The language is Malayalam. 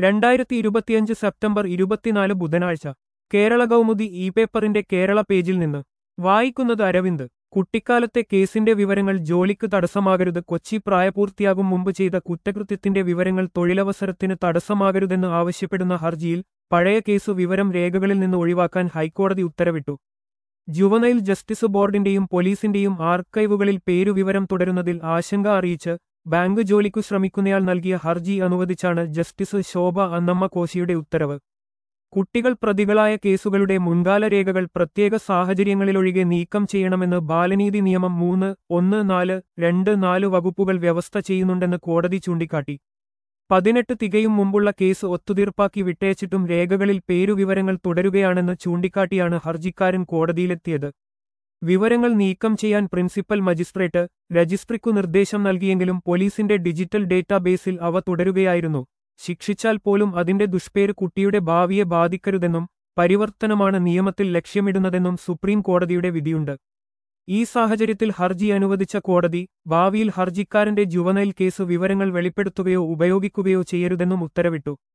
രണ്ടായിരത്തി ഇരുപത്തിയഞ്ച് സെപ്റ്റംബർ ഇരുപത്തിനാല് ബുധനാഴ്ച കേരള കൗമുദി ഇ പേപ്പറിന്റെ കേരള പേജിൽ നിന്ന് വായിക്കുന്നത് അരവിന്ദ് കുട്ടിക്കാലത്തെ കേസിന്റെ വിവരങ്ങൾ ജോലിക്ക് തടസ്സമാകരുത് കൊച്ചി പ്രായപൂർത്തിയാകും മുമ്പ് ചെയ്ത കുറ്റകൃത്യത്തിന്റെ വിവരങ്ങൾ തൊഴിലവസരത്തിന് തടസ്സമാകരുതെന്ന് ആവശ്യപ്പെടുന്ന ഹർജിയിൽ പഴയ കേസ് വിവരം രേഖകളിൽ നിന്ന് ഒഴിവാക്കാൻ ഹൈക്കോടതി ഉത്തരവിട്ടു ജുവനൈൽ ജസ്റ്റിസ് ബോർഡിന്റെയും പോലീസിന്റെയും ആർക്കൈവുകളിൽ പേരുവിവരം തുടരുന്നതിൽ ആശങ്ക അറിയിച്ച് ബാങ്ക് ജോലിക്കു ശ്രമിക്കുന്നയാൾ നൽകിയ ഹർജി അനുവദിച്ചാണ് ജസ്റ്റിസ് ശോഭ അന്നമ്മ കോശിയുടെ ഉത്തരവ് കുട്ടികൾ പ്രതികളായ കേസുകളുടെ മുൻകാല രേഖകൾ പ്രത്യേക സാഹചര്യങ്ങളിലൊഴികെ നീക്കം ചെയ്യണമെന്ന് ബാലനീതി നിയമം മൂന്ന് ഒന്ന് നാല് രണ്ട് നാല് വകുപ്പുകൾ വ്യവസ്ഥ ചെയ്യുന്നുണ്ടെന്ന് കോടതി ചൂണ്ടിക്കാട്ടി പതിനെട്ട് തികയും മുമ്പുള്ള കേസ് ഒത്തുതീർപ്പാക്കി വിട്ടയച്ചിട്ടും രേഖകളിൽ പേരുവിവരങ്ങൾ തുടരുകയാണെന്ന് ചൂണ്ടിക്കാട്ടിയാണ് ഹർജിക്കാരൻ കോടതിയിലെത്തിയത് വിവരങ്ങൾ നീക്കം ചെയ്യാൻ പ്രിൻസിപ്പൽ മജിസ്ട്രേറ്റ് രജിസ്ട്രിക്കു നിർദ്ദേശം നൽകിയെങ്കിലും പോലീസിന്റെ ഡിജിറ്റൽ ഡേറ്റാബേസിൽ അവ തുടരുകയായിരുന്നു ശിക്ഷിച്ചാൽ പോലും അതിന്റെ ദുഷ്പേര് കുട്ടിയുടെ ഭാവിയെ ബാധിക്കരുതെന്നും പരിവർത്തനമാണ് നിയമത്തിൽ ലക്ഷ്യമിടുന്നതെന്നും സുപ്രീം കോടതിയുടെ വിധിയുണ്ട് ഈ സാഹചര്യത്തിൽ ഹർജി അനുവദിച്ച കോടതി ഭാവിയിൽ ഹർജിക്കാരന്റെ ജുവനൈൽ കേസ് വിവരങ്ങൾ വെളിപ്പെടുത്തുകയോ ഉപയോഗിക്കുകയോ ചെയ്യരുതെന്നും ഉത്തരവിട്ടു